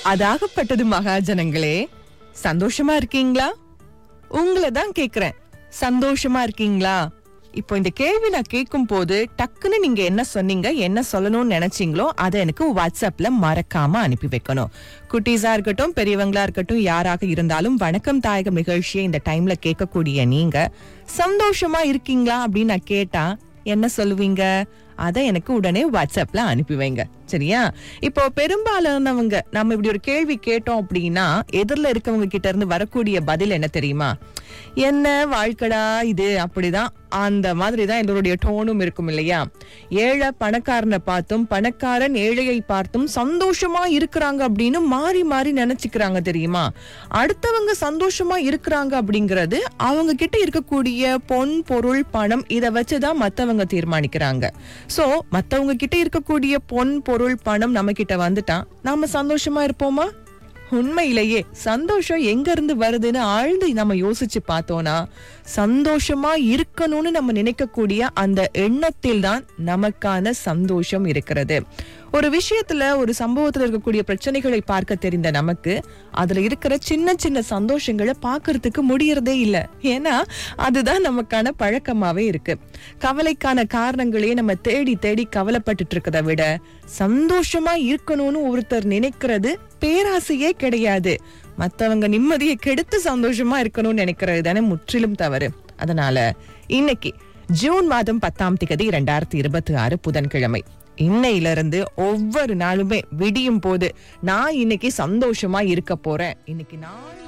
அதாகப்பட்டது மகாஜனங்களே சந்தோஷமா இருக்கீங்களா உங்களை தான் கேக்குறேன் சந்தோஷமா இருக்கீங்களா இப்போ இந்த கேள்வி நான் கேட்கும் போது டக்குன்னு நீங்க என்ன சொன்னீங்க என்ன சொல்லணும்னு நினைச்சீங்களோ அதை எனக்கு வாட்ஸ்அப்ல மறக்காம அனுப்பி வைக்கணும் குட்டீஸா இருக்கட்டும் பெரியவங்களா இருக்கட்டும் யாராக இருந்தாலும் வணக்கம் தாயகம் நிகழ்ச்சியை இந்த டைம்ல கேட்கக்கூடிய நீங்க சந்தோஷமா இருக்கீங்களா அப்படின்னு நான் கேட்டா என்ன சொல்லுவீங்க அதை எனக்கு உடனே வாட்ஸ்அப்ல அனுப்பி வைங்க சரியா இப்போ பெரும்பாலானவங்க நம்ம இப்படி ஒரு கேள்வி கேட்டோம் அப்படின்னா எதிரில் இருக்கவங்க கிட்ட இருந்து வரக்கூடிய பதில் என்ன தெரியுமா என்ன வாழ்க்கடா இது அப்படிதான் அந்த மாதிரி தான் எல்லோருடைய டோனும் இருக்கும் இல்லையா ஏழை பணக்காரனை பார்த்தும் பணக்காரன் ஏழையை பார்த்தும் சந்தோஷமா இருக்கிறாங்க அப்படின்னு மாறி மாறி நினைச்சுக்கிறாங்க தெரியுமா அடுத்தவங்க சந்தோஷமா இருக்கிறாங்க அப்படிங்கிறது அவங்க கிட்ட இருக்கக்கூடிய பொன் பொருள் பணம் இதை வச்சுதான் மத்தவங்க தீர்மானிக்கிறாங்க சோ மத்தவங்க கிட்ட இருக்கக்கூடிய பொன் பொருள் பணம் நம்ம கிட்ட வந்துட்டா நாம சந்தோஷமா இருப்போமா உண்மையிலேயே சந்தோஷம் எங்க இருந்து வருதுன்னு ஆழ்ந்து நம்ம யோசிச்சு பார்த்தோம்னா சந்தோஷமா இருக்கணும்னு நம்ம நினைக்கக்கூடிய அந்த எண்ணத்தில் தான் நமக்கான சந்தோஷம் இருக்கிறது ஒரு விஷயத்துல ஒரு சம்பவத்துல இருக்கக்கூடிய பிரச்சனைகளை பார்க்க தெரிந்த நமக்கு அதுல இருக்கிற சின்ன சின்ன சந்தோஷங்களை பார்க்கறதுக்கு முடியறதே இல்ல ஏன்னா அதுதான் நமக்கான பழக்கமாவே இருக்கு கவலைக்கான காரணங்களையே நம்ம தேடி தேடி கவலைப்பட்டுட்டு இருக்கதை விட சந்தோஷமா இருக்கணும்னு ஒருத்தர் நினைக்கிறது பேராசையே கிடையாது மத்தவங்க நிம்மதியை கெடுத்து சந்தோஷமா இருக்கணும்னு நினைக்கிறது தானே முற்றிலும் தவறு அதனால இன்னைக்கு ஜூன் மாதம் பத்தாம் திகதி இரண்டாயிரத்தி இருபத்தி ஆறு புதன்கிழமை இன்னையில இருந்து ஒவ்வொரு நாளுமே விடியும் போது நான் இன்னைக்கு சந்தோஷமா இருக்க போறேன் இன்னைக்கு நான்